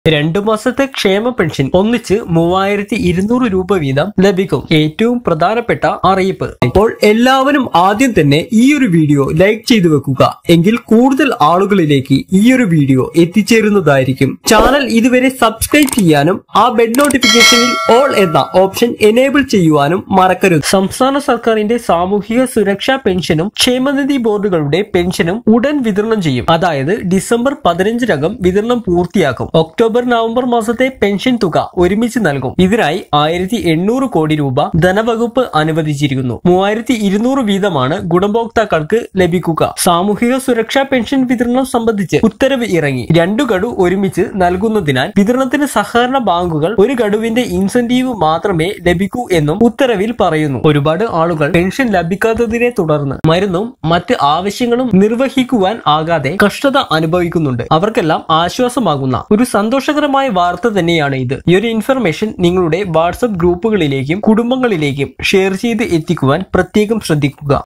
രണ്ടു മാസത്തെ ക്ഷേമ പെൻഷൻ ഒന്നിച്ച് മൂവായിരത്തി ഇരുന്നൂറ് രൂപ വീതം ലഭിക്കും ഏറ്റവും പ്രധാനപ്പെട്ട അറിയിപ്പ് അപ്പോൾ എല്ലാവരും ആദ്യം തന്നെ ഈ ഒരു വീഡിയോ ലൈക്ക് ചെയ്തു വെക്കുക എങ്കിൽ കൂടുതൽ ആളുകളിലേക്ക് ഈ ഒരു വീഡിയോ എത്തിച്ചേരുന്നതായിരിക്കും ചാനൽ ഇതുവരെ സബ്സ്ക്രൈബ് ചെയ്യാനും ആ ബെഡ് നോട്ടിഫിക്കേഷനിൽ ഓൾ എന്ന ഓപ്ഷൻ എനേബിൾ ചെയ്യുവാനും മറക്കരുത് സംസ്ഥാന സർക്കാരിന്റെ സാമൂഹിക സുരക്ഷാ പെൻഷനും ക്ഷേമനിധി ബോർഡുകളുടെ പെൻഷനും ഉടൻ വിതരണം ചെയ്യും അതായത് ഡിസംബർ പതിനഞ്ചിനകം വിതരണം പൂർത്തിയാക്കും ഒക്ടോബർ നവംബർ മാസത്തെ പെൻഷൻ തുക ഒരുമിച്ച് നൽകും ഇതിനായി ആയിരത്തി എണ്ണൂറ് കോടി രൂപ ധനവകുപ്പ് അനുവദിച്ചിരിക്കുന്നു മൂവായിരത്തി ഇരുന്നൂറ് വീതമാണ് ഗുണഭോക്താക്കൾക്ക് ലഭിക്കുക സാമൂഹിക സുരക്ഷാ പെൻഷൻ വിതരണം സംബന്ധിച്ച് ഉത്തരവ് ഇറങ്ങി രണ്ടു ഗഡു ഒരുമിച്ച് നൽകുന്നതിനാൽ വിതരണത്തിന് സഹകരണ ബാങ്കുകൾ ഒരു ഗഡുവിന്റെ ഇൻസെന്റീവ് മാത്രമേ ലഭിക്കൂ എന്നും ഉത്തരവിൽ പറയുന്നു ഒരുപാട് ആളുകൾ പെൻഷൻ ലഭിക്കാത്തതിനെ തുടർന്ന് മരുന്നും മറ്റ് ആവശ്യങ്ങളും നിർവഹിക്കുവാൻ ആകാതെ കഷ്ടത അനുഭവിക്കുന്നുണ്ട് അവർക്കെല്ലാം ആശ്വാസമാകുന്ന ഒരു സന്തോഷകരമായ വാർത്ത തന്നെയാണ് ഇത് ഈ ഒരു ഇൻഫർമേഷൻ നിങ്ങളുടെ വാട്സപ്പ് ഗ്രൂപ്പുകളിലേക്കും കുടുംബങ്ങളിലേക്കും ഷെയർ ചെയ്ത് എത്തിക്കുവാൻ പ്രത്യേകം ശ്രദ്ധിക്കുക